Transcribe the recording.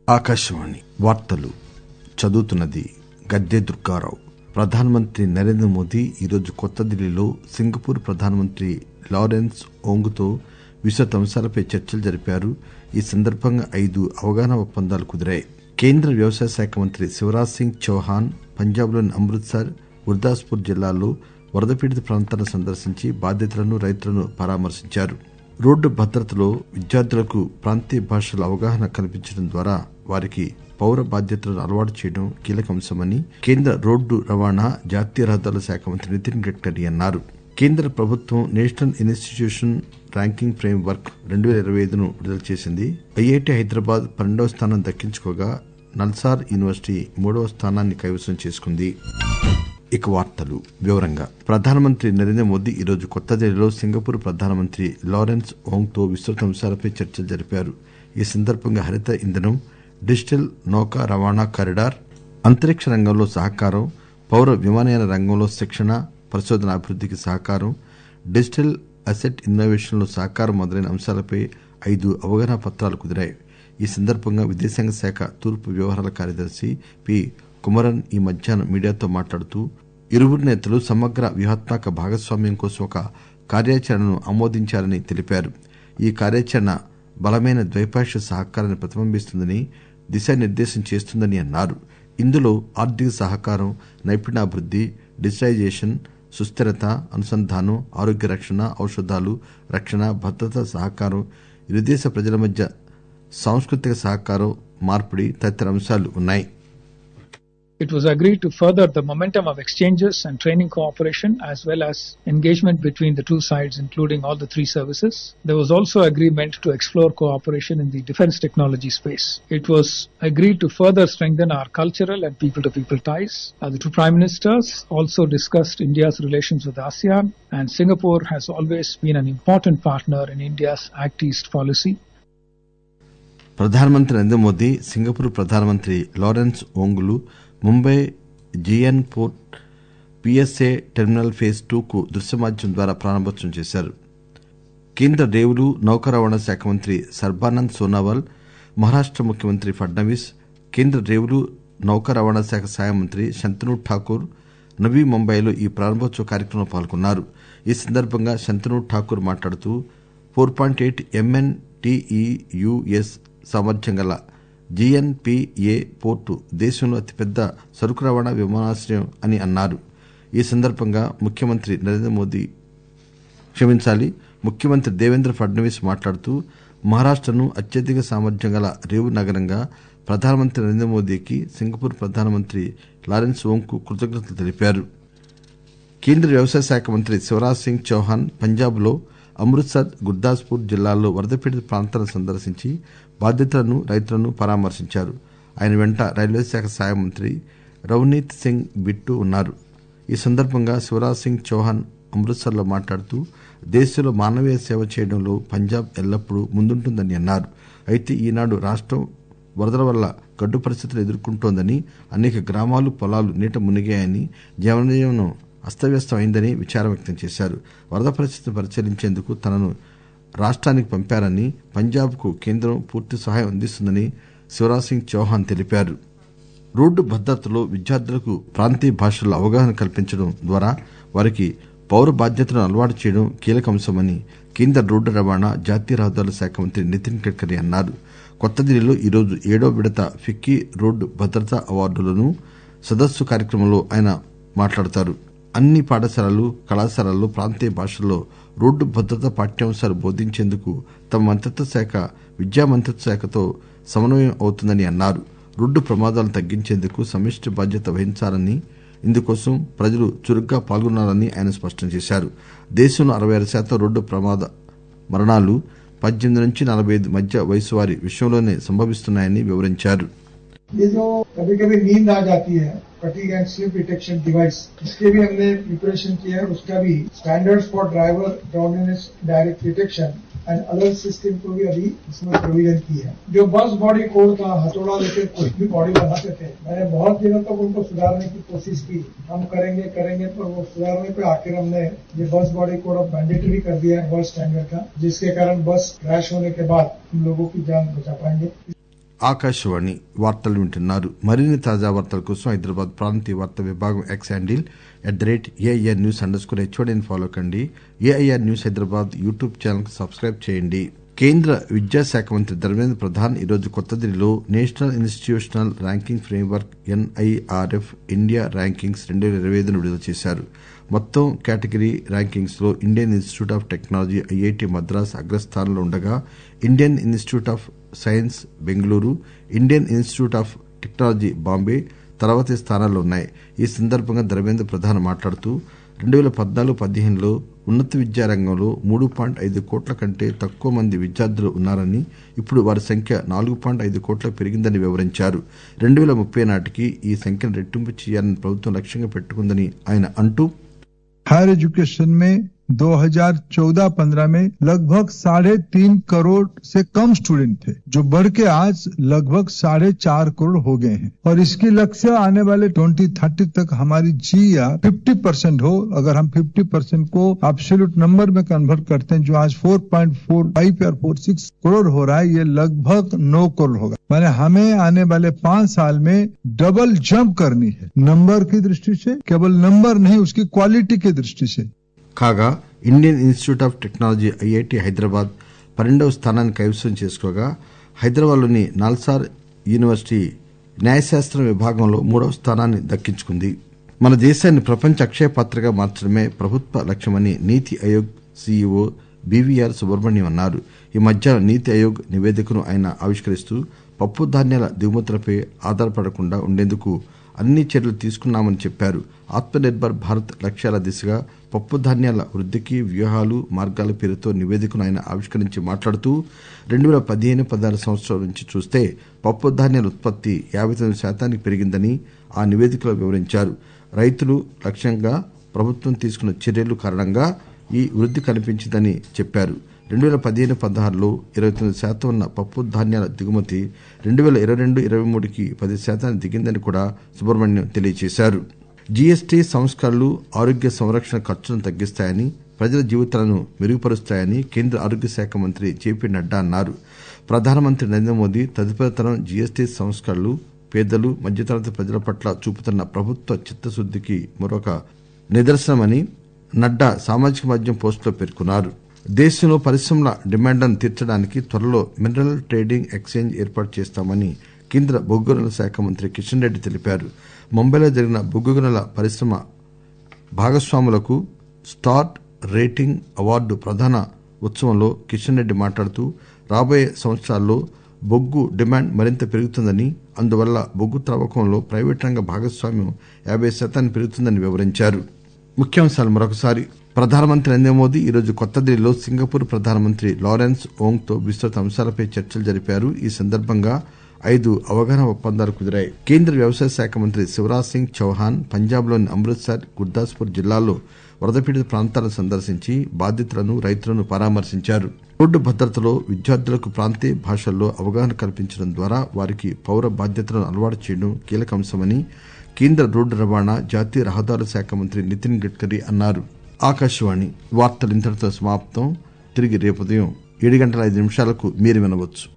ఆకాశవాణి వార్తలు చదువుతున్నది గద్దె దుర్గారావు ప్రధానమంత్రి నరేంద్ర మోదీ ఈరోజు కొత్త ఢిల్లీలో సింగపూర్ ప్రధానమంత్రి లారెన్స్ ఓంగ్తో విస్తృత అంశాలపై చర్చలు జరిపారు ఈ సందర్భంగా ఐదు అవగాహన ఒప్పందాలు కుదిరాయి కేంద్ర వ్యవసాయ శాఖ మంత్రి శివరాజ్ సింగ్ చౌహాన్ పంజాబ్లోని అమృత్సర్ గుర్దాస్పూర్ జిల్లాల్లో వరద పీడిత ప్రాంతాలను సందర్శించి బాధితులను రైతులను పరామర్శించారు రోడ్డు భద్రతలో విద్యార్థులకు ప్రాంతీయ భాషల అవగాహన కల్పించడం ద్వారా వారికి పౌర బాధ్యతలను అలవాటు చేయడం కీలక అంశమని కేంద్ర రోడ్డు రవాణా జాతీయ రహదారుల శాఖ మంత్రి నితిన్ గడ్కరీ అన్నారు కేంద్ర ప్రభుత్వం national institution ranking framework రెండు పేల ఇరవై ఐదును విడుదల చేసింది ఐఐటి హైదరాబాద్ పన్నెండవ స్థానం దక్కించుకోగా నల్సార్ యూనివర్సిటీ మూడవ స్థానాన్ని కైవసం చేసుకుంది ఇక వార్తలు వివరంగా ప్రధానమంత్రి నరేంద్ర మోదీ ఈరోజు కొత్త ఢిల్లీలో సింగపూర్ ప్రధానమంత్రి లారెన్స్ ఓంగ్ తో విస్తృత అంశాలపై చర్చలు జరిపారు ఈ సందర్భంగా హరిత ఇంధనం డిజిటల్ నౌకా రవాణా కారిడార్ అంతరిక్ష రంగంలో సహకారం పౌర విమానయాన రంగంలో శిక్షణ పరిశోధన అభివృద్దికి సహకారం డిజిటల్ అసెట్ ఇన్నోవేషన్ లో సహకారం మొదలైన అంశాలపై ఐదు అవగాహన పత్రాలు కుదిరాయి ఈ సందర్భంగా విదేశాంగ శాఖ తూర్పు వ్యవహారాల కార్యదర్శి పి కుమరన్ ఈ మధ్యాహ్నం మీడియాతో మాట్లాడుతూ ఇరువురు నేతలు సమగ్ర వ్యూహాత్మక భాగస్వామ్యం కోసం ఒక కార్యాచరణను ఆమోదించారని తెలిపారు ఈ కార్యాచరణ బలమైన ద్వైపాక్షిక సహకారాన్ని ప్రతిబింబిస్తుందని దిశానిర్దేశం చేస్తుందని అన్నారు ఇందులో ఆర్థిక సహకారం నైపుణ్యాభివృద్ది డిజిటలైజేషన్ సుస్థిరత అనుసంధానం ఆరోగ్య రక్షణ ఔషధాలు రక్షణ భద్రతా సహకారం ఇరుదేశ ప్రజల మధ్య సాంస్కృతిక సహకారం మార్పిడి తదితర అంశాలు ఉన్నాయి It was agreed to further the momentum of exchanges and training cooperation as well as engagement between the two sides, including all the three services. There was also agreement to explore cooperation in the defense technology space. It was agreed to further strengthen our cultural and people to people ties. Uh, the two prime ministers also discussed India's relations with ASEAN, and Singapore has always been an important partner in India's Act East policy. ప్రధానమంత్రి Narendra Modi Singapore ప్రధానమంత్రి Lawrence ఓంగులు Mumbai JN port PSA terminal phase two కు దృశ్య మాధ్యమం ద్వారా ప్రారంభోత్సవం చేశారు కేంద్ర రేవులు నౌకా రవాణా శాఖ మంత్రి సర్బానంద్ సోనావాల్ మహారాష్ట ముఖ్యమంత్రి ఫడ్నవీస్ కేంద్ర రేవులు నౌకా రవాణా శాఖ సహాయ మంత్రి శంతను ఠాకూర్ నవీ ముంబైలో ఈ ప్రారంభోత్సవ కార్యక్రమంలో పాల్గొన్నారు ఈ సందర్భంగా శంతను ఠాకూర్ మాట్లాడుతూ four point eight MN TEUs సామర్థ్యం గల జిఎన్పిఏ పోర్టు దేశంలో అతిపెద్ద సరుకు రవాణా విమానాశ్రయం అని అన్నారు ఈ సందర్భంగా ముఖ్యమంత్రి నరేంద్ర మోదీ క్షమించాలి ముఖ్యమంత్రి దేవేంద్ర ఫడ్నవీస్ మాట్లాడుతూ మహారాష్టను అత్యధిక సామర్థ్యం గల రేవు నగరంగా ప్రధానమంత్రి నరేంద్ర మోదీకి సింగపూర్ ప్రధానమంత్రి లారెన్స్ ఓంగ్ కు కృతజ్ఞతలు తెలిపారు కేంద్ర వ్యవసాయ శాఖ మంత్రి శివరాజ్ సింగ్ చౌహాన్ పంజాబ్ లో అమృత్సర్ గుర్దాస్పూర్ జిల్లాల్లో వరద పీడిత ప్రాంతాలను సందర్శించి బాధితులను రైతులను పరామర్శించారు ఆయన వెంట రైల్వే శాఖ సహాయ మంత్రి రవనీత్ సింగ్ బిట్టు ఉన్నారు ఈ సందర్భంగా శివరాజ్ సింగ్ చౌహాన్ అమృత్సర్ లో మాట్లాడుతూ దేశంలో మానవీయ సేవ చేయడంలో పంజాబ్ ఎల్లప్పుడూ ముందుంటుందని అన్నారు అయితే ఈనాడు రాష్టం వరదల వల్ల గడ్డు పరిస్థితులు ఎదుర్కొంటోందని అనేక గ్రామాలు పొలాలు నీట మునిగాయని జనజీవనం అస్తవ్యస్తం అయిందని విచారం వ్యక్తం చేశారు వరద పరిస్థితిని పరిశీలించేందుకు తనను రాష్ట్రానికి పంపారని పంజాబ్ కు కేంద్రం పూర్తి సహాయం అందిస్తుందని శివరాజ్ సింగ్ చౌహాన్ తెలిపారు రోడ్డు భద్రతలో విద్యార్థులకు ప్రాంతీయ భాషల్లో అవగాహన కల్పించడం ద్వారా వారికి పౌర బాధ్యతలను అలవాటు చేయడం కీలక అంశమని కేంద్ర రోడ్డు రవాణా జాతీయ రహదారుల శాఖ మంత్రి నితిన్ గడ్కరీ అన్నారు కొత్త ఢిల్లీలో ఈరోజు ఏడో విడత ఫిక్కీ రోడ్డు భద్రతా అవార్డులను సదస్సు కార్యక్రమంలో ఆయన మాట్లాడతారు అన్ని పాఠశాలలు కళాశాలల్లో ప్రాంతీయ భాషల్లో రోడ్డు భద్రతా పాఠ్యాంశాలు బోధించేందుకు తమ మంత్రిత్వ శాఖ విద్యా మంత్రిత్వ శాఖతో సమన్వయం అవుతుందని అన్నారు రోడ్డు ప్రమాదాలను తగ్గించేందుకు సమిష్టి బాధ్యత వహించాలని ఇందుకోసం ప్రజలు చురుగ్గా పాల్గొనాలని ఆయన స్పష్టం చేశారు దేశంలో అరవై ఆరు శాతం రోడ్డు ప్రమాద మరణాలు పద్దెనిమిది నుంచి నలభై ఐదు మధ్య వయసు వారి విషయంలోనే సంభవిస్తున్నాయని వివరించారు ये जो कभी कभी नींद आ जाती है fatigue and sleep detection device इसके भी हमने प्रिपरेशन किया है उसका भी standards for driver drowsiness direct detection and alert system को भी अभी इसमें प्रोविजन की है जो बस बॉडी कोड का हथौड़ा लेके कुछ भी बॉडी बनाते थे मैंने बहुत दिनों तक उनको सुधारने की कोशिश की हम करेंगे करेंगे पर वो सुधारने पे आखिर हमने ये बस बॉडी कोड अब मैंडेटरी कर दिया है वर्ल्ड स्टैंडर्ड का जिसके कारण बस क्रैश होने के बाद हम लोगों की जान बचा पाएंगे ఆకాశవాణి వార్తలు వింటున్నారు మరిన్ని తాజా వార్తల కోసం హైదరాబాద్ ప్రాంతీయ వార్తా విభాగం X handle at the rate AIR news under score హెచ్ఓడిని ఫాలో కండి AIR news Hyderabad YouTube channel కు సబ్స్క్రైబ్ చేయండి కేంద్ర విద్యాశాఖ మంత్రి ధర్మేంద్ర ప్రధాన్ ఈరోజు కొత్తదిల్లీలో national institutional ranking framework NIRF India rankings రెండు పేల ఇరవై ఐదును విడుదల చేశారు మొత్తం కేటగిరీ ర్యాంకింగ్స్ లో Indian institute of technology IIT Madras అగ్రస్థానంలో ఉండగా Indian institute of science Bengaluru Indian institute of technology Bombay తర్వాతి స్థానాల్లో ఉన్నాయి ఈ సందర్భంగా ధర్మేంద్ర ప్రధాన్ మాట్లాడుతూ రెండు పేల పద్నాలుగు పదిహేనులో ఉన్నత విద్యా రంగంలో మూడు పాయింట్ ఐదు కోట్ల కంటే తక్కువ మంది విద్యార్థులు ఉన్నారని ఇప్పుడు వారి సంఖ్య నాలుగు పాయింట్ ఐదు కోట్లకు పెరిగిందని వివరించారు రెండు పేల ముప్పై నాటికి ఈ సంఖ్యను రెట్టింపు చేయాలని ప్రభుత్వం లక్ష్యంగా పెట్టుకుందని ఆయన అంటూ हायर एजुकेशन में 2014-15 में लगभग साढ़े तीन करोड़ से कम स्टूडेंट थे जो बढ़ के आज लगभग साढ़े चार करोड़ हो गए हैं और इसकी लक्ष्य आने वाले 2030 तक हमारी जी या 50 परसेंट हो अगर हम 50 परसेंट को एब्सोल्यूट नंबर में कन्वर्ट करते हैं जो आज 4.45 या 46 करोड़ हो रहा है ये लगभग 9 करोड़ होगा माने हमें आने वाले पांच साल में डबल जंप करनी है नंबर की दृष्टि से केवल नंबर नहीं उसकी क्वालिटी की दृष्टि से కాగా Indian institute of technology IIT Hyderabad పన్నెండవ స్థానాన్ని కైవసం చేసుకోగా హైదరాబాద్లోని నాల్సార్ యూనివర్సిటీ న్యాయశాస్త్రం విభాగంలో మూడవ స్థానాన్ని దక్కించుకుంది మన దేశాన్ని ప్రపంచ అక్షయ పాత్రగా మార్చడమే ప్రభుత్వ లక్ష్యమని నీతి ఆయోగ్ సీఈఓ బీవీఆర్ సుబ్రహ్మణ్యం అన్నారు ఈ మధ్యాహ్నం నీతి ఆయోగ్ నివేదికను ఆయన ఆవిష్కరిస్తూ పప్పు ధాన్యాల దిగుమతులపై ఆధారపడకుండా ఉండేందుకు అన్ని చర్యలు తీసుకున్నామని చెప్పారు ఆత్మ నిర్భర్ భారత్ లక్ష్యాల దిశగా పప్పు ధాన్యాల వృద్దికి వ్యూహాలు మార్గాల పేరుతో నివేదికను ఆయన ఆవిష్కరించి మాట్లాడుతూ రెండు పేల పదిహేను పదహారు సంవత్సరాల నుంచి చూస్తే పప్పు ధాన్యాల ఉత్పత్తి యాబై తొమ్మిది శాతానికి పెరిగిందని ఆ నివేదికలో వివరించారు రైతులు లక్ష్యంగా ప్రభుత్వం తీసుకున్న చర్యలు కారణంగా ఈ వృద్ది కనిపించిందని చెప్పారు రెండు పేల పదిహేను పదహారులో ఇరవై తొమ్మిది శాతం ఉన్న పప్పు ధాన్యాల దిగుమతి రెండు పేల ఇరవై రెండు ఇరవై మూడుకి పది శాతానికి దిగిందని కూడా సుబ్రహ్మణ్యం తెలియజేశారు జీఎస్టీ సంస్కరణలు ఆరోగ్య సంరక్షణ ఖర్చులను తగ్గిస్తాయని ప్రజల జీవితాలను మెరుగుపరుస్తాయని కేంద్ర ఆరోగ్య శాఖ మంత్రి జేపీ నడ్డా అన్నారు ప్రధానమంత్రి నరేంద్ర మోదీ తదుపరి తరం జీఎస్టీ సంస్కరణలు పేదలు మధ్యతరగతి ప్రజల పట్ల చూపుతున్న ప్రభుత్వ చిత్తశుద్దికి మరొక నిదర్శనమని నడ్డా సామాజిక మాధ్యమం పోస్టులో పేర్కొన్నారు దేశంలో పరిశ్రమల డిమాండ్లను తీర్చడానికి త్వరలో మినరల్ ట్రేడింగ్ ఎక్స్చేంజ్ ఏర్పాటు చేస్తామని కేంద్ర బొగ్గు గనుల శాఖ మంత్రి కిషన్ రెడ్డి తెలిపారు ముంబైలో జరిగిన బొగ్గు గనుల పరిశ్రమ భాగస్వాములకు స్టార్ రేటింగ్ అవార్డు ప్రధాన ఉత్సవంలో కిషన్ రెడ్డి మాట్లాడుతూ రాబోయే సంవత్సరాల్లో బొగ్గు డిమాండ్ మరింత పెరుగుతుందని అందువల్ల బొగ్గు త్రవ్వకంలో ప్రైవేట్ రంగ భాగస్వామ్యం యాబై శాతానికి పెరుగుతుందని వివరించారు ముఖ్యాంశాలు మరొకసారి ప్రధానమంత్రి నరేంద్ర మోదీ ఈరోజు కొత్తదిల్లీలో సింగపూర్ ప్రధానమంత్రి లారెన్స్ ఓంగ్ తో విస్తృత అంశాలపై చర్చలు జరిపారు ఈ సందర్భంగా ఐదు అవగాహన ఒప్పందాలు కుదిరాయి కేంద్ర వ్యవసాయ శాఖ మంత్రి శివరాజ్ సింగ్ చౌహాన్ పంజాబ్ లోని అమృత్సర్ గుర్దాస్పూర్ జిల్లాల్లో వరదపీడిత ప్రాంతాలను సందర్శించి బాధితులను రైతులను పరామర్శించారు రోడ్డు భద్రతలో విద్యార్థులకు ప్రాంతీయ భాషల్లో అవగాహన కల్పించడం ద్వారా వారికి పౌర బాధ్యతలను అలవాటు చేయడం కీలక అంశమని కేంద్ర రోడ్డు రవాణా జాతీయ రహదారుల శాఖ మంత్రి నితిన్ గడ్కరీ అన్నారు ఆకాశవాణి వార్తలు ఇంతటితో సమాప్తం తిరిగి రేపు ఉదయం ఏడు గంటల ఐదు నిమిషాలకు మీరు వినవచ్చు